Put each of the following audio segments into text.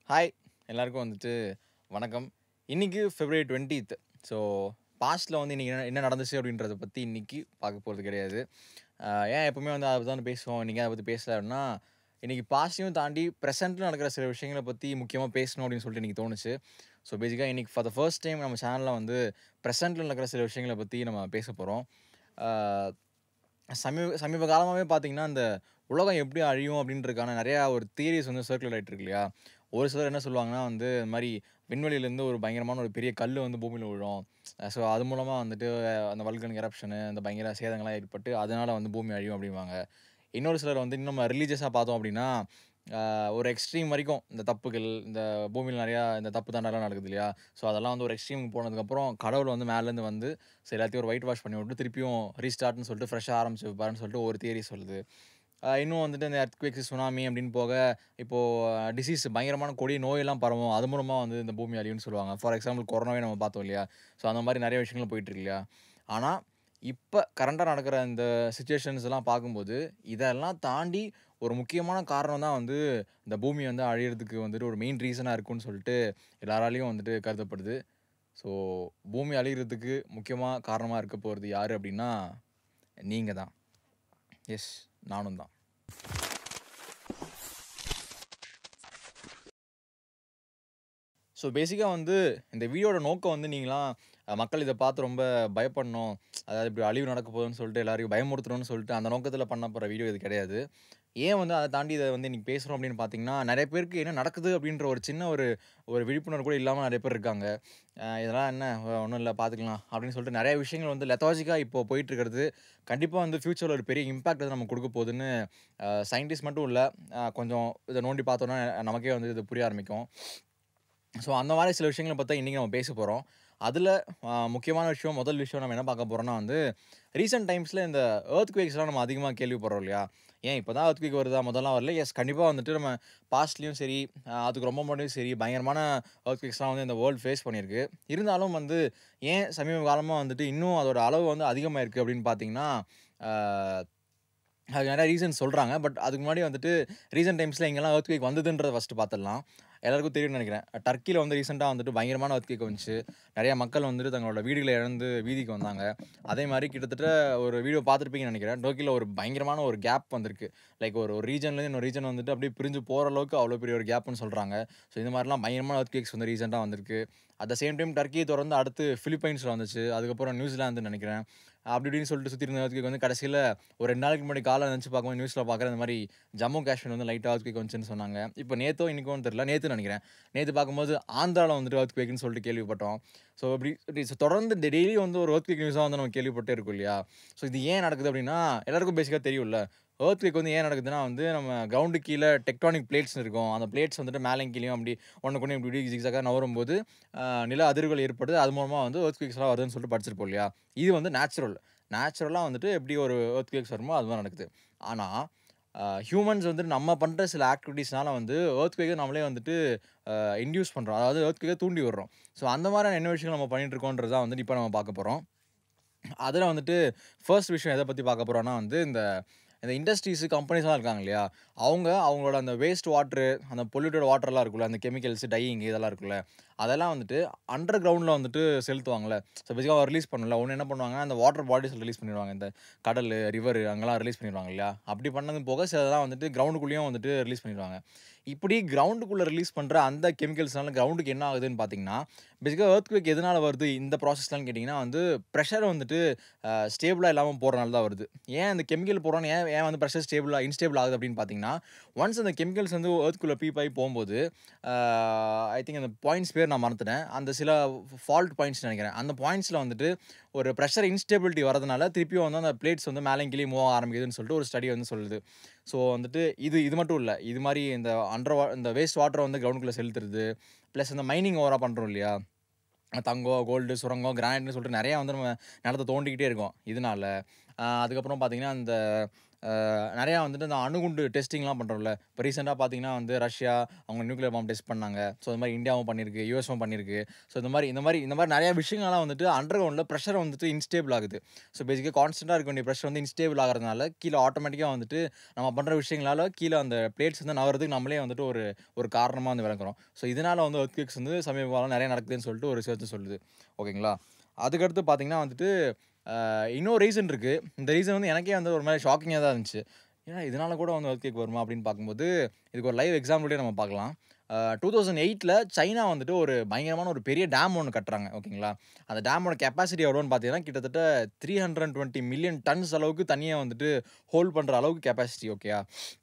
hi எல்லாருக்கும் வந்துட்டு வணக்கம் இன்னைக்கு ஃபெப்ரவரி டுவெண்ட்டீத் ஸோ பாஸ்ட்டில் வந்து இன்றைக்கி என்ன என்ன நடந்துச்சு அப்படின்றத பற்றி இன்னைக்கு பார்க்க போகிறது கிடையாது ஆஹ் ஏன் எப்பவுமே வந்து அதை தான் பேசுவோம் இன்றைக்கி அதை பற்றி பேசல அப்படின்னா இன்றைக்கி பாஸ்ட்டையும் தாண்டி ப்ரெசென்ட்டில் நடக்கிற சில விஷயங்களை பற்றி முக்கியமாக பேசணும் அப்படின்னு சொல்லிட்டு இன்றைக்கி தோணுச்சு ஸோ பேசிக்காக இன்றைக்கி ஃபார் த ஃபர்ஸ்ட் டைம் நம்ம சேனலில் வந்து ப்ரெசென்ட்டில் நடக்கிற சில விஷயங்களை பற்றி நம்ம பேச போகிறோம் சமீப சமீப காலமாகவே பார்த்தீங்கன்னா அந்த உலகம் எப்படி அழியும் அப்படின்றதுக்கான நிறையா ஒரு தியரிஸ் வந்து சர்க்குலேட் ஆகிட்டு இருக்கு இல்லையா ஒரு சிலர் என்ன சொல்லுவாங்கன்னா வந்து இந்த மாதிரி விண்வெளியிலேருந்து ஒரு பயங்கரமான ஒரு பெரிய கல் வந்து பூமியில் விழும் ஸோ அது மூலமாக வந்துட்டு அந்த வல்கன் எரப்ஷனு அந்த பயங்கர சேதங்கள்லாம் ஏற்பட்டு அதனால் வந்து பூமி அழியும் அப்படிம்பாங்க இன்னொரு சிலர் வந்து இன்னும் ரிலீஜியஸாக பார்த்தோம் அப்படின்னா ஆஹ் ஒரு எக்ஸ்ட்ரீம் வரைக்கும் இந்த தப்புகள் இந்த பூமியில் நிறையா இந்த தப்பு தாண்டெல்லாம் நடக்குது இல்லையா ஸோ அதெல்லாம் வந்து ஒரு எக்ஸ்ட்ரீம் போனதுக்கப்புறம் கடவுள் வந்து மேலேருந்து வந்து சரி எல்லாத்தையும் ஒரு ஒயிட் வாஷ் பண்ணி விட்டு திருப்பியும் ரீஸ்டார்ட்னு சொல்லிட்டு ஃப்ரெஷ்ஷாக ஆரம்பிச்சு வைப்பாருன்னு சொல்லிட்டு ஒரு தியரி சொல்லுது ஆஹ் இன்னும் வந்துட்டு இந்த எர்த்குவேக்ஸ் சுனாமி அப்படின்னு போக இப்போது டிசீஸ் பயங்கரமான கொடிய நோயெல்லாம் பரவும் அது மூலமாக வந்து இந்த பூமி அழியும்னு சொல்லுவாங்க ஃபார் எக்ஸாம்பிள் கொரோனாவே நம்ம பார்த்தோம் இல்லையா ஸோ அந்த மாதிரி நிறைய விஷயங்கள் போயிட்டு இருக்கு இல்லையா ஆனால் இப்போ கரண்டாக நடக்கிற இந்த சுச்சுவேஷன்ஸ் எல்லாம் பார்க்கும்போது இதெல்லாம் தாண்டி ஒரு முக்கியமான காரணம் தான் வந்து இந்த பூமி வந்து அழியிறதுக்கு வந்துட்டு ஒரு மெயின் ரீசனாக இருக்குன்னு சொல்லிட்டு எல்லாராலையும் வந்துட்டு கருதப்படுது ஸோ பூமி அழிகிறதுக்கு முக்கியமாக காரணமாக இருக்க போகிறது யார் அப்படின்னா நீங்கள் தான் எஸ் நானும் தான் ஸோ பேசிக்காக வந்து இந்த வீடியோட நோக்கம் வந்து நீங்களாம் அஹ், மக்கள் இதை பார்த்து ரொம்ப பயப்படணும் அதாவது இப்படி அழிவு நடக்க போகுதுன்னு சொல்லிட்டு எல்லாரையும் பயமுறுத்தணும்னு சொல்லிட்டு அந்த நோக்கத்தில் பண்ண போகிற வீடியோ இது கிடையாது ஏன் வந்து அதை தாண்டி இதை வந்து இன்றைக்கி பேசுகிறோம் அப்படின்னு பார்த்தீங்கன்னா நிறைய பேருக்கு என்ன நடக்குது அப்படின்ற ஒரு சின்ன ஒரு ஒரு விழிப்புணர்வு கூட இல்லாமல் நிறைய பேர் இருக்காங்க அஹ், இதெல்லாம் என்ன ஒன்றும் இல்லை பார்த்துக்கலாம் அப்படின்னு சொல்லிட்டு நிறைய விஷயங்கள் வந்து லெத்தாஜிக்காக இப்போ போயிட்டு இருக்கிறது கண்டிப்பாக வந்து ஃப்யூச்சரில் ஒரு பெரிய இம்பாக்ட் வந்து நம்ம கொடுக்க போகுதுன்னு சயின்டிஸ்ட் மட்டும் இல்லை கொஞ்சம் இதை நோண்டி பார்த்தோன்னா நமக்கே வந்து இது புரிய ஆரம்பிக்கும் ஸோ அந்த மாதிரி சில விஷயங்களை பற்றி இன்றைக்கி நம்ம பேச போகிறோம் அதில் முக்கியமான விஷயம் முதல் விஷயம் நம்ம என்ன பார்க்க போகிறோம்னா வந்து ரீசெண்ட் டைம்ஸில் இந்த ஏர்த் குவேக்ஸ்லாம் நம்ம அதிகமாக கேள்விப்படுறோம் இல்லையா ஏன் இப்போ தான் ஏர்த் குவேக் வருதா முதல்லாம் வரல எஸ் கண்டிப்பாக வந்துட்டு நம்ம பாஸ்ட்லேயும் சரி ஆஹ் அதுக்கு ரொம்ப முன்னாடியும் சரி பயங்கரமான ஏர்த் குவேக்ஸ்லாம் வந்து இந்த வேர்ல்டு ஃபேஸ் பண்ணியிருக்கு இருந்தாலும் வந்து ஏன் சமீப காலமாக வந்துட்டு இன்னும் அதோட அளவு வந்து அதிகமாக இருக்குது அப்படின்னு பார்த்தீங்கன்னா ஆஹ் அதுக்கு நிறைய ரீசன் சொல்கிறாங்க பட் அதுக்கு முன்னாடி வந்துட்டு ரீசெண்ட் டைம்ஸில் எங்கெல்லாம் earthquake குவேக் வந்ததுன்றதை ஃபஸ்ட்டு பார்த்துடலாம் எல்லாருக்கும் தெரியும்னு நினைக்கிறேன் டர்க்கியில் வந்து ரீசெண்டாக வந்துட்டு பயங்கரமான earthquake வந்துச்சு நிறைய மக்கள் வந்துட்டு தங்களோட வீடுகளை இழந்து வீதிக்கு வந்தாங்க அதே மாதிரி கிட்டத்தட்ட ஒரு வீடியோ பார்த்துருப்பீங்கன்னு நினைக்கிறேன் டோக்கியில் ஒரு பயங்கரமான ஒரு கேப் வந்திருக்கு லைக் ஒரு ஒரு ரீஜன்லேருந்து இன்னொரு ரீஜன் வந்துட்டு அப்படியே பிரிஞ்சு போகிற அளவுக்கு அவ்வளோ பெரிய ஒரு கேப்னு சொல்கிறாங்க ஸோ இந்த மாதிரிலாம் பயங்கரமான earthquakes வந்து ரீசெண்டாக வந்திருக்கு அட் த சேம் டைம் டர்க்கியை தொடர்ந்து அடுத்து ஃபிலிப்பைன்ஸில் வந்துச்சு அதுக்கப்புறம் நியூசிலாந்து நினைக்கிறேன் அப்படி இப்படின்னு சொல்லிட்டு சுற்றி இருந்த earthquake வந்து கடைசியில் ஒரு ரெண்டு நாளைக்கு முன்னாடி காலை நினச்சி பார்க்கும்போது நியூஸில் பார்க்குற இந்த மாதிரி ஜம்மு காஷ்மீர் வந்து லைட்டாக earthquake வந்துச்சுன்னு சொன்னாங்க இப்போ நேத்தோ இன்னைக்கும் தெரியல நேற்று நினைக்கிறேன் நேற்று பார்க்கும்போது ஆந்திராவில் வந்துட்டு earthquakeன்னு சொல்லிட்டு கேள்விப்பட்டோம் ஸோ இப்படி இப்படி so தொடர்ந்து டெய்லி வந்து ஒரு earthquake நியூஸாக வந்து நம்ம கேள்விப்பட்டே இருக்கோம் இல்லையா ஸோ இது ஏன் நடக்குது அப்படின்னா எல்லாருக்கும் பேசிக்காக தெரியும்ல earthquake வந்து ஏன் நடக்குதுன்னா வந்து நம்ம கிரவுண்டு கீழே டெக்டானிக் பிளேட்ஸ் இருக்கும் அந்த பிளேட்ஸ் வந்துட்டு மேலே கீழேயும் அப்படி ஒன்று கொண்டு இப்படி இப்படி ஜிக்ஸாக நவரும் போது ஆஹ், நில அதிர்வுகள் ஏற்படுது அது மூலமாக வந்து earthquakesலாம் வருதுன்னு சொல்லிட்டு படிச்சிருப்போம் இல்லையா இது வந்து நேச்சுரல் நேச்சுரலாக வந்துட்டு எப்படி ஒரு earthquakes வருமோ அதுதான் நடக்குது ஆனால் ஹியூமன்ஸ் வந்துட்டு நம்ம பண்ணுற சில ஆக்டிவிட்டீஸ்னால வந்து earthquake நம்மளே வந்துட்டு இன்டியூஸ் பண்ணுறோம் அதாவது earthquake தூண்டி விடுறோம் ஸோ அந்த மாதிரியான என்ன விஷயங்கள் நம்ம பண்ணிட்டு இருக்கோன்றது தான் வந்துட்டு இப்போ நம்ம பார்க்க போகிறோம் அதில் வந்துட்டு ஃபர்ஸ்ட் விஷயம் எதை பற்றி பார்க்க போகிறோன்னா வந்து இந்த இந்த இண்டஸ்ட்ரீஸு கம்பெனிஸ்லாம் இருக்காங்க இல்லையா அவங்க அவங்களோட அந்த வேஸ்ட் வாட்ரு அந்த பொல்யூட்டட் வாட்டர்லாம் இருக்குல்ல அந்த கெமிக்கல்ஸ் டையிங் இதெல்லாம் இருக்குல்ல அதெல்லாம் வந்துட்டு அண்டர் கிரவுண்டில் வந்துட்டு செலுத்துவாங்கல்ல ஸோ பேசிக்காக ரிலீஸ் பண்ணல ஒன்று என்ன பண்ணுவாங்க அந்த வாட்டர் பாடிஸில் ரிலீஸ் பண்ணிடுவாங்க இந்த கடல் ரிவர் அங்கெல்லாம் ரிலீஸ் பண்ணிடுவாங்க இல்லையா அப்படி பண்ணது போக சிலதெல்லாம் வந்துட்டு கிரவுண்டுக்குள்ளேயும் வந்துட்டு ரிலீஸ் பண்ணிடுவாங்க இப்படி கிரவுண்டுக்குள்ளே ரிலீஸ் பண்ணுற அந்த கெமிக்கல்ஸ்னால கிரவுண்டுக்கு என்ன ஆகுதுன்னு பார்த்தீங்கன்னா பேசிக்காக earthquake எதனால் வருது இந்த ப்ராசஸ்லாம் கேட்டிங்கன்னா வந்து ப்ரெஷர் வந்துட்டு ஸ்டேபிளாக இல்லாமல் போகிறனால தான் வருது ஏன் அந்த கெமிக்கல் போகிறோன்னு ஏன் ஏன் வந்து ப்ரெஷர் ஸ்டேபிளாக இன்ஸ்டேபிள் ஆகுது அப்படின்னு பார்த்தீங்கன்னா ஒன்ஸ் அந்த கெமிக்கல்ஸ் வந்து earthக்குள்ளே பீப் ஆகி போகும்போது ஐ திங்க் அந்த பாயிண்ட்ஸ் பேர் நான் மறந்துட்டேன் அந்த சில ஃபால்ட் பாயிண்ட்ஸ் நினைக்கிறேன் அந்த பாயிண்ட்ஸில் வந்துட்டு ஒரு ப்ரெஷர் இன்ஸ்டேபிலிட்டி வரதுனால திருப்பியும் வந்து அந்த பிளேட்ஸ் வந்து மேலே கீழே மூவ் ஆரம்பிக்குதுன்னு சொல்லிட்டு ஒரு ஸ்டடி வந்து சொல்லுது ஸோ வந்துட்டு இது இது மட்டும் இல்லை இது மாதிரி இந்த அண்டர் வா இந்த வேஸ்ட் வாட்டரை வந்து கிரவுண்டுக்குள்ளே செலுத்துறது ப்ளஸ் இந்த மைனிங் ஓவராக பண்ணுறோம் இல்லையா தங்கம் கோல்டு சுரங்கம் கிரானைட்னு சொல்லிட்டு நிறையா வந்து நம்ம நிலத்தை தோண்டிக்கிட்டே இருக்கோம் இதனால ஆஹ் அதுக்கப்புறம் பார்த்தீங்கன்னா இந்த நிறையா வந்துட்டு இந்த அணுகுண்டு டெஸ்டிங்லாம் பண்ணுறோம்ல இப்போ ரீசெண்டாக பார்த்தீங்கன்னா வந்து ரஷ்யா அவங்க நியூக்ளியர் பாம் டெஸ்ட் பண்ணாங்க ஸோ இந்த மாதிரி இந்தியாவும் பண்ணியிருக்கு யூஎஸும் பண்ணியிருக்கு ஸோ இந்த மாதிரி இந்த மாதிரி இந்த மாதிரி நிறையா விஷயங்கள்லாம் வந்துட்டு அண்டர் கிரவுண்டில் ப்ரெஷர் வந்துட்டு இன்ஸ்டேபிள் ஆகுது ஸோ பேசிக்காக கான்ஸ்டண்ட்டாக இருக்க வேண்டிய ப்ரெஷர் வந்து இன்ஸ்டேபிள் ஆகிறதுனால கீழே ஆட்டோமேட்டிக்காக வந்துட்டு நம்ம பண்ணுற விஷயங்களால கீழே அந்த பிளேட்ஸ் வந்து நகரதுக்கு நம்மளே வந்துட்டு ஒரு ஒரு காரணமாக வந்து விளக்குறோம் ஸோ இதனால் வந்து ஒர்த்குவேக்ஸ் வந்து சமீப காலம் நிறைய நடக்குதுன்னு சொல்லிட்டு ஒரு ரிசர்ச் சொல்லுது ஓகேங்களா அதுக்கடுத்து பார்த்தீங்கன்னா வந்துட்டு ஆஹ் இன்னொரு ரீசன் இருக்குது இந்த ரீசன் வந்து எனக்கே வந்து ஒரு மாதிரி ஷாக்கிங்காக தான் இருந்துச்சு ஏன்னா இதனால கூட வந்து ஒர்த்குவேக் வருமா அப்படின்னு பார்க்கும்போது இதுக்கு ஒரு லைவ் எக்ஸாம்பிளே நம்ம பார்க்கலாம் டூ தௌசண்ட் எயிட்டில் சைனா வந்துட்டு ஒரு பயங்கரமான ஒரு பெரிய டேம் ஒன்று கட்டுறாங்க ஓகேங்களா அந்த டேமோட கெப்பாசிட்டி எவ்வளோன்னு பார்த்தீங்கன்னா கிட்டத்தட்ட three hundred twenty million tons அளவுக்கு தண்ணியை வந்துட்டு ஹோல்ட் பண்ணுற அளவுக்கு கெப்பாசிட்டி ஓகேயா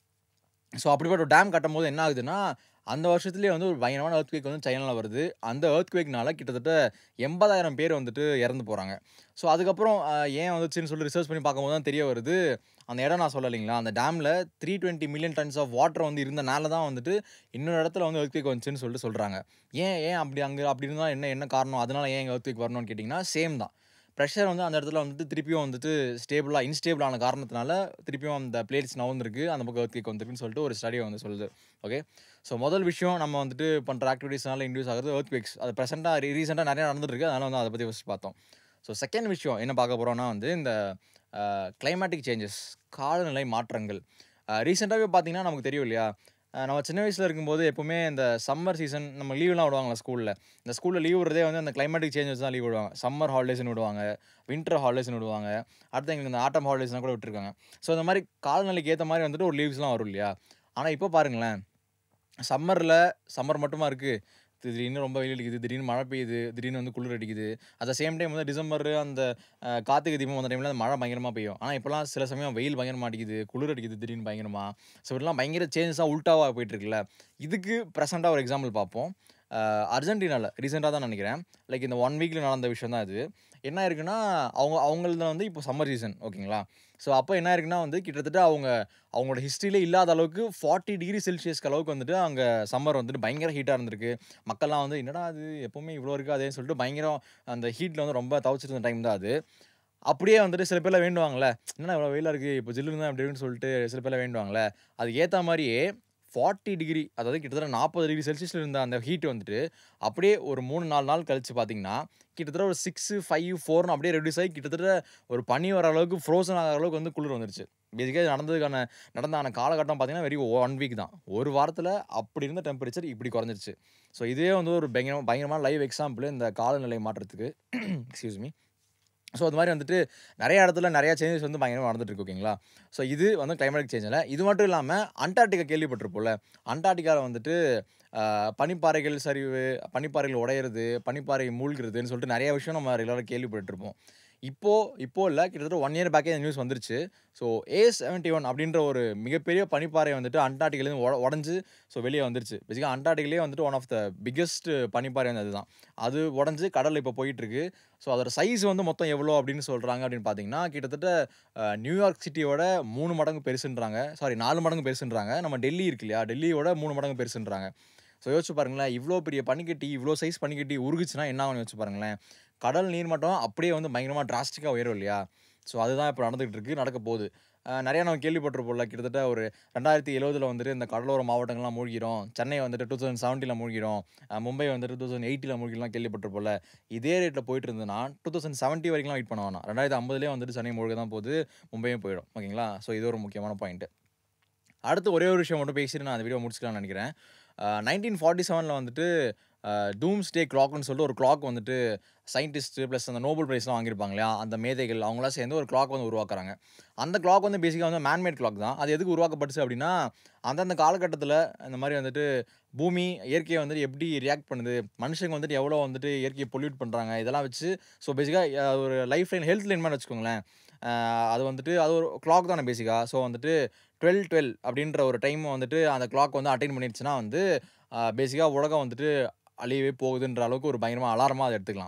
ஸோ அப்படிப்பட்ட ஒரு டேம் கட்டும் போது என்ன ஆகுதுன்னா அந்த வருஷத்துலேயே வந்து ஒரு பயங்கரமான earthquake வந்து சைனாவில் வருது அந்த earthquakeனால கிட்டத்தட்ட எண்பதாயிரம் பேர் வந்துட்டு இறந்து போகிறாங்க ஸோ அதுக்கப்புறம் ஆஹ், ஏன் வந்துச்சுன்னு சொல்லி ரிசர்ச் பண்ணி பார்க்கும்போது தான் தெரிய வருது அந்த இடம் நான் சொல்லலைங்களா அந்த டேமில் three twenty million tons of water வந்து இருந்தனால தான் வந்துட்டு இன்னொரு இடத்துல வந்து earthquake வந்துச்சுன்னு சொல்லிட்டு சொல்கிறாங்க ஏன் ஏன் அப்படி அங்கே அப்படி இருந்தால் என்ன என்ன காரணம் அதனால ஏன் earthquake வரணும்னு கேட்டிங்கன்னா சேம் தான் ப்ரெஷர் வந்து அந்த இடத்துல வந்துட்டு திருப்பியும் வந்துட்டு ஸ்டேபிளாக இன்ஸ்டேபிளான காரணத்தினால திருப்பியும் அந்த பிளேட்ஸ் நவுந்திருக்கு அந்த பக்கம் earthquake வந்திருக்குன்னு சொல்லிட்டு ஒரு ஸ்டடி வந்து சொல்லுது ஓகே ஸோ முதல் விஷயம் நம்ம வந்துட்டு பண்ணுற ஆக்டிவிட்டீஸ்னால இன்டியூஸ் ஆகுது earthquakes அது ப்ரெசென்ட்டாக ரீசெண்டாக நிறைய நடந்துட்டு இருக்கு அதனால வந்து அதை பற்றி ஃபஸ்ட் பார்த்தோம் ஸோ செகண்ட் விஷயம் என்ன பார்க்க போகிறோம்னா வந்து இந்த கிளைமேட்டிக் சேஞ்சஸ் காலநிலை மாற்றங்கள் ரீசெண்டாகவே பார்த்தீங்கன்னா நமக்கு தெரியும் இல்லையா அஹ் நம்ம சின்ன வயசில் இருக்கும்போது எப்போவுமே இந்த சம்மர் சீசன் நம்ம லீவ்லாம் விடுவாங்களா ஸ்கூலில் இந்த ஸ்கூலில் லீவ் விடுறதே வந்து அந்த கிளைமேட்டிக் சேஞ்சஸ் தான் லீவ் விடுவாங்க சம்மர் ஹாலிடேஸ்னு விடுவாங்க வின்டர் ஹாலிடேஸ்னு விடுவாங்க அடுத்து எங்களுக்கு இந்த ஆட்டம் ஹாலிடேஸ்லாம் கூட விட்டுருக்காங்க ஸோ இந்த மாதிரி காலநிலைக்கு ஏற்ற மாதிரி வந்துட்டு ஒரு லீவ்ஸ்லாம் வரும் இல்லையா ஆனால் இப்போ பாருங்களேன் சம்மரில் சம்மர் மட்டுமா இருக்குது திடீர்னு ரொம்ப வெயில் அடிக்குது திடீர்னு மழை பெய்யுது திடீர்னு வந்து குளிர் அடிக்குது அட் த சேம் டைம் வந்து டிசம்பர் அந்த அஹ், கார்த்திகை தீபம் அந்த டைமில் மழை பயங்கரமாக பெய்யும் ஆனால் இப்போலாம் சில சமயம் வெயில் பயங்கரமாக அடிக்குது குளிர் அடிக்குது திடீர்னு பயங்கரமாக ஸோ இதெல்லாம் பயங்கர சேஞ்சஸாக உல்ட்டாவாக போயிட்டுருக்குல்ல இதுக்கு ப்ரெசெண்டாக ஒரு எக்ஸாம்பிள் பார்ப்போம் அர்ஜென்டினாவில் ரீசெண்டாக தான் நினைக்கிறேன் லைக் இந்த ஒன் வீக்கில் நடந்த விஷயம் தான் இது என்ன இருக்குன்னா அவங்க அவங்களது வந்து இப்போ சம்மர் சீசன் ஓகேங்களா ஸோ அப்போ என்ன இருக்குன்னா வந்து கிட்டத்தட்ட அவங்க அவங்களோட ஹிஸ்ட்ரியிலே இல்லாத அளவுக்கு ஃபார்ட்டி டிகிரி செல்சியஸ்க்கு அளவுக்கு வந்துட்டு அங்கே சம்மர் வந்துட்டு பயங்கர ஹீட்டாக இருந்திருக்கு மக்கள்லாம் வந்து என்னடா அது எப்போவுமே இவ்வளோ இருக்குது அதேன்னு சொல்லிட்டு பயங்கரம் அந்த ஹீட்டில் வந்து ரொம்ப தவிச்சிருந்த டைம் தான் அது அப்படியே வந்துட்டு சில பேர்லாம் வேண்டுவாங்களே என்னடா இவ்வளோ வெயிலாக இருக்குது இப்போ ஜில்லுன்னு தான் அப்படின்னு சொல்லிட்டு சில பேர்லாம் வேண்டுவாங்களே அதுக்கு ஏற்ற மாதிரியே ஃபார்ட்டி டிகிரி அதாவது கிட்டத்தட்ட நாற்பது டிகிரி செல்சியஸில் இருந்த அந்த ஹீட் வந்துட்டு அப்படியே ஒரு மூணு நாலு நாள் கழிச்சு பார்த்தீங்கன்னா கிட்டத்தட்ட ஒரு சிக்ஸ் ஃபைவ் ஃபோர்னு அப்படியே ரெடியூஸ் ஆகி கிட்டத்தட்ட ஒரு பனி வர அளவுக்கு ஃப்ரோசன் ஆகிற அளவுக்கு வந்து குளிர் வந்துருச்சு பேசிக்காக நடந்ததுக்கான நடந்தான காலகட்டம் பார்த்தீங்கன்னா வெறும் ஒன் வீக் தான் ஒரு வாரத்தில் அப்படி இருந்த டெம்பரேச்சர் இப்படி குறைஞ்சிருச்சு ஸோ இதே வந்து ஒரு பயங்கரமாக பயங்கரமான லைவ் எக்ஸாம்பிள் இந்த காலநிலை மாற்றத்துக்கு எக்ஸ்கியூஸ் மீ ஸோ அது மாதிரி வந்துட்டு நிறைய இடத்துல நிறைய சேஞ்சஸ் வந்து பயங்கரமாக நடந்துட்டு இருக்கு ஓகேங்களா ஸோ இது வந்து கிளைமேட்டிக் சேஞ்சில் இது மட்டும் இல்லாமல் அண்டார்டிகா கேள்விப்பட்டிருப்போம்ல அண்டார்டிகாவில் வந்துட்டு ஆஹ், பனிப்பாறைகள் சரிவு பனிப்பாறைகள் உடையிறது பனிப்பாறை மூழ்கிறதுன்னு சொல்லிட்டு நிறைய விஷயம் நம்ம ரெகுலராக கேள்விப்பட்டிருப்போம் இப்போ இப்போ இல்லை கிட்டத்தட்ட ஒன் இயர் பேக்கே நியூஸ் வந்துருச்சு ஸோ ஏ செவன்ட்டி ஒன் அப்படின்ற ஒரு மிகப்பெரிய பனிப்பாறை வந்துட்டு அண்டார்டிகிலேருந்து உட உடஞ்சி ஸோ வெளியே வந்துருச்சு பேசிக்காக அண்டார்டிகிலே வந்துட்டு ஒன் ஆஃப் த பிக்கெஸ்ட் பனிப்பாறை வந்து அதுதான் அது உடஞ்சி கடலில் இப்போ போயிட்டுருக்கு ஸோ அதோட சைஸ் வந்து மொத்தம் எவ்வளோ அப்படின்னு சொல்கிறாங்க அப்படின்னு பார்த்தீங்கன்னா கிட்டத்தட்ட அஹ், நியூயார்க் சிட்டியோட மூணு மடங்கு பெருசுன்றாங்க சாரி நாலு மடங்கு பெருசுன்றாங்க நம்ம டெல்லி இருக்கு இல்லையா டெல்லியோட மூணு மடங்கு பெருசுன்றாங்க ஸோ யோசிச்சு பாருங்களேன் இவ்வளோ பெரிய பனிக்கட்டி இவ்வளோ சைஸ் பனிக்கட்டி உருகுச்சுன்னா என்ன ஆகும்னு யோசிச்சு பாருங்களேன் கடல் நீர் மட்டம் அப்படியே வந்து பயங்கரமாக டிராஸ்டிக்காக உயரும் இல்லையா ஸோ அதுதான் இப்போ நடந்துகிட்டு இருக்கு நடக்க போகுது அஹ், நிறைய நம்ம கேள்விப்பட்டிருப்போம்ல கிட்டத்தட்ட ஒரு ரெண்டாயிரத்தி எழுபதில் வந்துட்டு இந்த கடலோர மாவட்டங்கள்லாம் மூழ்கிடும் சென்னை வந்துட்டு டூ தௌசண்ட் செவன்ட்டியில் மூழ்கிடும் அஹ், மும்பை வந்துட்டு டூ தௌசண்ட் எயிட்டில் மூழ்கிலாம் கேள்விப்பட்டிருப்போம்ல இதே ரேட்டில் போயிட்டு இருந்ததுன்னா டூ தௌசண்ட் செவன்ட்டி வரைக்கும்லாம் வெயிட் பண்ண வேணாம் ரெண்டாயிரத்தி ஐம்பதுலேயே வந்துட்டு சென்னை மூழ்க தான் போகுது மும்பையும் போயிடும் ஓகேங்களா ஸோ இது ஒரு முக்கியமான பாயிண்ட் அடுத்து ஒரே ஒரு விஷயம் மட்டும் பேசிட்டு நான் அந்த வீடியோ முடிச்சுக்கலாம்னு நினைக்கிறேன் நைன்டீன் ஃபார்ட்டி செவனில் வந்துட்டு டூம்ஸ் டே கிளாக்னு சொல்லிட்டு ஒரு கிளாக் வந்துட்டு சயின்டிஸ்ட்டு ப்ளஸ் அந்த நோபல் ப்ரைஸ்லாம் வாங்கியிருப்பாங்க இல்லையா அந்த மேதைகள் அவங்களாம் சேர்ந்து ஒரு கிளாக் வந்து உருவாக்குறாங்க அந்த கிளாக் வந்து பேசிக்காக வந்து மேன்மேட் கிளாக் தான் அது எதுக்கு உருவாக்கப்பட்டுச்சு அப்படின்னா அந்தந்த காலகட்டத்தில் இந்த மாதிரி வந்துட்டு பூமி இயற்கையை வந்துட்டு எப்படி ரியாக்ட் பண்ணுது மனுஷங்க வந்துட்டு எவ்வளோ வந்துட்டு இயற்கையை பொல்யூட் பண்ணுறாங்க இதெல்லாம் வச்சு ஸோ பேசிக்காக ஒரு லைஃப் லைன் ஹெல்த் லைன் மாதிரி வச்சுக்கோங்களேன் அஹ் அது வந்துட்டு அது ஒரு கிளாக் தானே பேசிக்காக ஸோ வந்துட்டு டுவெல் டுவெல் அப்படின்ற ஒரு டைம் வந்துட்டு அந்த கிளாக் வந்து அட்டைன் பண்ணிடுச்சுன்னா வந்து பேசிக்காக உலகம் வந்துட்டு அழியவே போகுதுன்ற அளவுக்கு ஒரு பயங்கரமாக அலாரமாக அதை எடுத்துக்கலாம்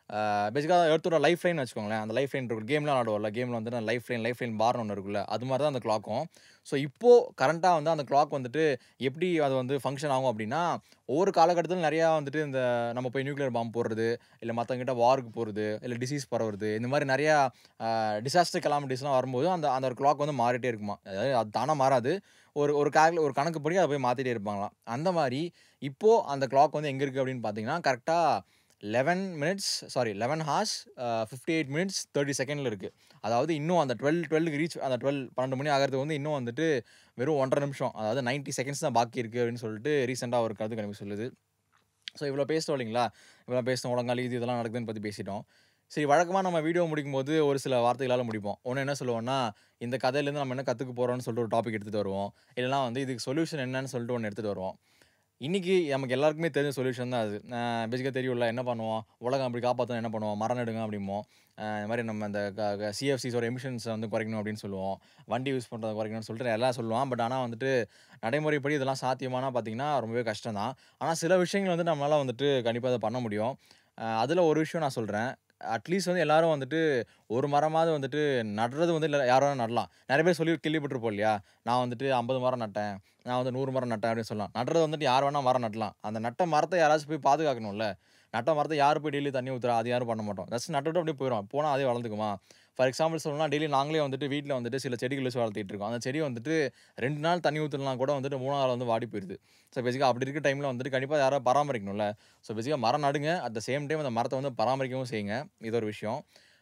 பேசிக்காக எர்த்தோட லைஃப் லைன் வச்சுக்கோங்களேன் அந்த லைஃப் லைன் இருக்கும் கேம்லாம் விளாடுவோம்ல கேமில் வந்துட்டு லைஃப் லைன் லைஃப் லைன் பார்னு ஒன்று இருக்குல்ல அது மாதிரி தான் அந்த கிளாக்கும் ஸோ இப்போது கரண்ட்டாக வந்து அந்த கிளாக் வந்துட்டு எப்படி அது வந்து ஃபங்க்ஷன் ஆகும் அப்படின்னா ஒவ்வொரு காலகட்டத்திலும் நிறையா வந்துட்டு இந்த நம்ம போய் நியூக்ளியர் பாம்பு போடுறது இல்லை மற்றவங்கிட்ட வாருக்கு போகிறது இல்லை டிசீஸ் பரவுறது இந்த மாதிரி நிறையா டிசாஸ்டர் கலாமிட்டிஸ்லாம் வரும்போது அந்த அந்த ஒரு கிளாக் வந்து மாறிட்டே இருக்குமா அதாவது அது தானாக மாறாது ஒரு ஒரு கால் ஒரு கணக்குப்படி அதை போய் மாற்றிட்டே இருப்பாங்களாம் அந்த மாதிரி இப்போது அந்த கிளாக் வந்து எங்கே இருக்குது அப்படின்னு பார்த்தீங்கன்னா கரெக்டாக eleven minutes sorry eleven hours fifty eight minutes thirty செகண்டில் இருக்குது அதாவது இன்னும் அந்த டுவெல் டுவெல்க்கு ரீச் அந்த டுவெல் பன்னெண்டு மணி ஆகிறதுக்கு வந்து இன்னும் வந்துட்டு வெறும் ஒன்றரை நிமிஷம் அதாவது நைன்ட்டி செகண்ட்ஸ் தான் பாக்கி இருக்குது அப்படின்னு சொல்லிட்டு ரீசெண்டாக ஒரு கருத்து கணிப்பு சொல்லுது ஸோ இவ்வளோ பேசிட்டோம் இல்லைங்களா இவ்வளோ பேசினோம் உலகாலி இது இதெல்லாம் நடக்குதுன்னு பற்றி பேசிட்டோம் சரி வழக்கமாக நம்ம வீடியோ முடிக்கும் போது ஒரு சில வார்த்தைகளால் முடிப்போம் ஒன்று என்ன சொல்லுவோம்னா இந்த கதையிலேருந்து நம்ம என்ன கற்றுக்க போகிறோம்னு சொல்லிட்டு ஒரு டாபிக் எடுத்துகிட்டு வருவோம் இல்லைனா வந்து இதுக்கு சொல்யூஷன் என்னன்னு சொல்லிட்டு ஒன்று எடுத்துகிட்டு வருவோம் இன்றைக்கி நமக்கு எல்லாருக்குமே தெரிஞ்ச சொல்யூஷன் தான் அது பேசிக்காக தெரியும்ல என்ன பண்ணுவோம் உலகம் அப்படி காப்பாற்றணும் என்ன பண்ணுவோம் மரம் நடுங்க அப்படிமோ இந்த மாதிரி நம்ம அந்த சிஎஃப்சிஸோட எமிஷன்ஸை வந்து குறைக்கணும் அப்படின்னு சொல்லுவோம் வண்டி யூஸ் பண்ணுறதை குறைக்கணும்னு சொல்லிட்டு எல்லாம் சொல்லுவான் பட் ஆனால் வந்துட்டு நடைமுறைப்படி இதெல்லாம் சாத்தியமானா பார்த்தீங்கன்னா ரொம்பவே கஷ்டம் தான் ஆனால் சில விஷயங்கள் வந்து நம்மளால் வந்துட்டு கண்டிப்பாக அதை பண்ண முடியும் அதில் ஒரு விஷயம் நான் சொல்கிறேன் அட்லீஸ்ட் வந்து எல்லாரும் வந்துட்டு ஒரு மரமாவது வந்துட்டு நடுறது வந்து இல்லை யாரும் நடலாம் நிறைய பேர் சொல்லி கேள்விப்பட்டிருப்போம் இல்லையா நான் வந்துட்டு ஐம்பது மரம் நட்டேன் நான் வந்து நூறு மரம் நட்டேன் அப்படின்னு சொல்லலாம் நடுறது வந்துட்டு யார் வேணால் மரம் நட்டலாம் அந்த நட்ட மரத்தை யாராச்சும் போய் பாதுகாக்கணும்ல நட்ட மரத்தை யார் போய் டெய்லி தண்ணி ஊற்றுறா அது யாரும் பண்ண மாட்டோம் ஜஸ்ட் நட்டுட்டு அப்படியே போயிடும் போனால் அதே வளர்ந்துக்குமா ஃபார் எக்ஸாம்பிள் சொல்லணும்னா டெய்லி நாங்களே வந்துட்டு வீட்டில் வந்துட்டு சில செடிகள் வச்சு வளர்த்திட்டு இருக்கோம் அந்த செடி வந்துட்டு ரெண்டு நாள் தண்ணி ஊற்றலாம் கூட வந்துட்டு மூணாவது நாள் வந்து வாடி போயிடுது ஸோ பேசிக்காக அப்படி இருக்க டைமில் வந்துட்டு கண்டிப்பாக யாராவது பராமரிக்கணும்ல ஸோ பேசிக்காக மரம் நடுங்க அட் த சேம் டைம் அந்த மரத்தை வந்து பராமரிக்கவும் செய்யுங்க இது ஒரு விஷயம்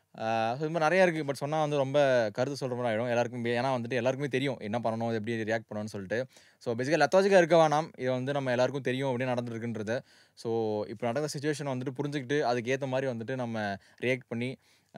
ஸோ இது மாதிரி நிறையா இருக்குது பட் சொன்னால் வந்து ரொம்ப கருத்து சொல்கிற மாதிரி ஆகிடும் எல்லாருக்கும் ஏன்னா வந்துட்டு எல்லாருக்குமே தெரியும் என்ன பண்ணணும் எப்படி ரியாக்ட் பண்ணணும்னு சொல்லிட்டு ஸோ பேசிக்காக லத்தாஜிக்காக இருக்க வேணாம் இது வந்து நம்ம எல்லாருக்கும் தெரியும் எப்படி நடந்துருக்குன்றது ஸோ இப்போ நடந்த சுச்சுவேஷன் வந்துட்டு புரிஞ்சுக்கிட்டு அதுக்கேற்ற மாதிரி வந்துட்டு நம்ம ரியாக்ட் பண்ணி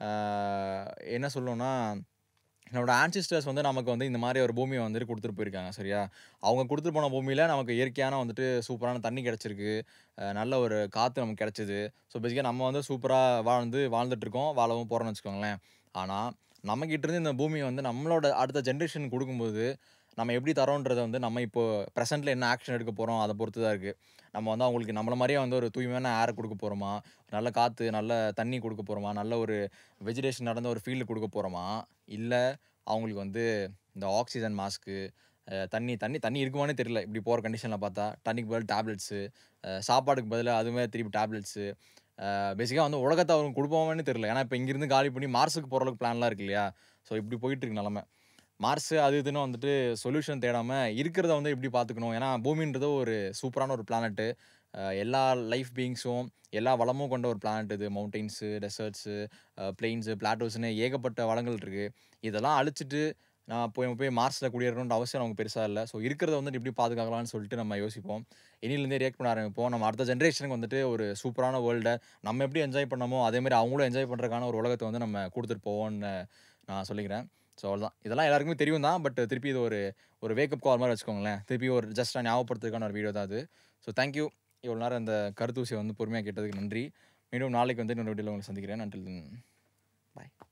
என்ன சொல்லணும்னா நம்மளோட ஆன்சிஸ்டர்ஸ் வந்து நமக்கு வந்து இந்த மாதிரி ஒரு பூமியை வந்துட்டு கொடுத்துட்டு போயிருக்காங்க சரியா அவங்க கொடுத்துட்டு போன பூமியில் நமக்கு இயற்கையான வந்துட்டு சூப்பரான தண்ணி கிடச்சிருக்கு நல்ல ஒரு காற்று நமக்கு கிடச்சிது ஸோ பேசிக்காக நம்ம வந்து சூப்பராக வாழ்ந்து வாழ்ந்துட்டுருக்கோம் வாழவும் போகிறோம்னு வச்சுக்கோங்களேன் ஆனால் நம்மக்கிட்ட இருந்து இந்த பூமியை வந்து நம்மளோட அடுத்த ஜென்ரேஷன் கொடுக்கும்போது நம்ம எப்படி தரோன்றதை வந்து நம்ம இப்போ ப்ரெசென்ட்டில் என்ன ஆக்ஷன் எடுக்க போகிறோம் அதை பொறுத்து தான் இருக்குது நம்ம வந்து அவங்களுக்கு நம்மள மாதிரியே வந்து ஒரு தூய்மையான ஏர் கொடுக்க போகிறோமா நல்ல காற்று நல்ல தண்ணி கொடுக்க போகிறோமா நல்ல ஒரு வெஜிடேஷன் நடந்த ஒரு ஃபீல்டு கொடுக்க போகிறோமா இல்லை அவங்களுக்கு வந்து இந்த ஆக்சிஜன் மாஸ்க்கு தண்ணி தண்ணி தண்ணி இருக்குமானே தெரியல இப்படி போகிற கண்டிஷனில் பார்த்தா தண்ணிக்கு பதில் டேப்லெட்ஸு சாப்பாடுக்கு பதிலாக அதுவுமே திருப்பி டேப்லெட்ஸு பேசிக்காக வந்து உலகத்தை அவங்க கொடுப்போமான்னு தெரியல ஏன்னா இப்போ இங்கேருந்து காலி பண்ணி மார்ஸுக்கு போகிற அளவுக்கு பிளான்லாம் இருக்கு இல்லையா ஸோ இப்படி போயிட்டுருக்கு நிலமை மார்ஸு அது இதுன்னு வந்துட்டு சொல்யூஷன் தேடாமல் இருக்கிறத வந்து எப்படி பார்த்துக்கணும் ஏன்னா பூமின்றது ஒரு சூப்பரான ஒரு பிளானட்டு எல்லா லைஃப் பீயிங்ஸும் எல்லா வளமும் கொண்ட ஒரு பிளானட் இது மவுண்டெயின்ஸு டெசர்ட்ஸு பிளெயின்ஸு பிளாட்டோஸ்னு ஏகப்பட்ட வளங்கள் இருக்குது இதெல்லாம் அழிச்சிட்டு நான் போய் போய் மார்ஸில் குடியேறணுன்ற அவசியம் நமக்கு பெருசாக இல்லை ஸோ இருக்கிறத வந்துட்டு எப்படி பாதுகாக்கலாம்னு சொல்லிட்டு நம்ம யோசிப்போம் இனிலேருந்தே ரியாக்ட் பண்ண ஆரம்பிப்போம் நம்ம அடுத்த ஜென்ரேஷனுக்கு வந்துட்டு ஒரு சூப்பரான வேர்ல்டை நம்ம எப்படி என்ஜாய் பண்ணமோ அதேமாதிரி அவங்களும் என்ஜாய் பண்ணுறதுக்கான ஒரு உலகத்தை வந்து நம்ம கொடுத்துட்டு போவோம்னு நான் சொல்லிக்கிறேன் ஸோ அவ்வளோதான் இதெல்லாம் எல்லாருக்குமே தெரியும் தான் பட் திருப்பி இது ஒரு ஒரு வேக்கப் கால் மாதிரி வச்சுக்கோங்களேன் திருப்பி ஒரு ஜஸ்ட் ஞாபகப்படுத்துறதுக்கான ஒரு வீடியோ தான் அது ஸோ தேங்க்யூ இவ்வளோ நேரம் அந்த கருத்தூசியை வந்து பொறுமையாக கேட்டதுக்கு நன்றி மீண்டும் நாளைக்கு வந்து இன்னொரு வீடியோவில் உங்களை சந்திக்கிறேன் நன்றி பாய்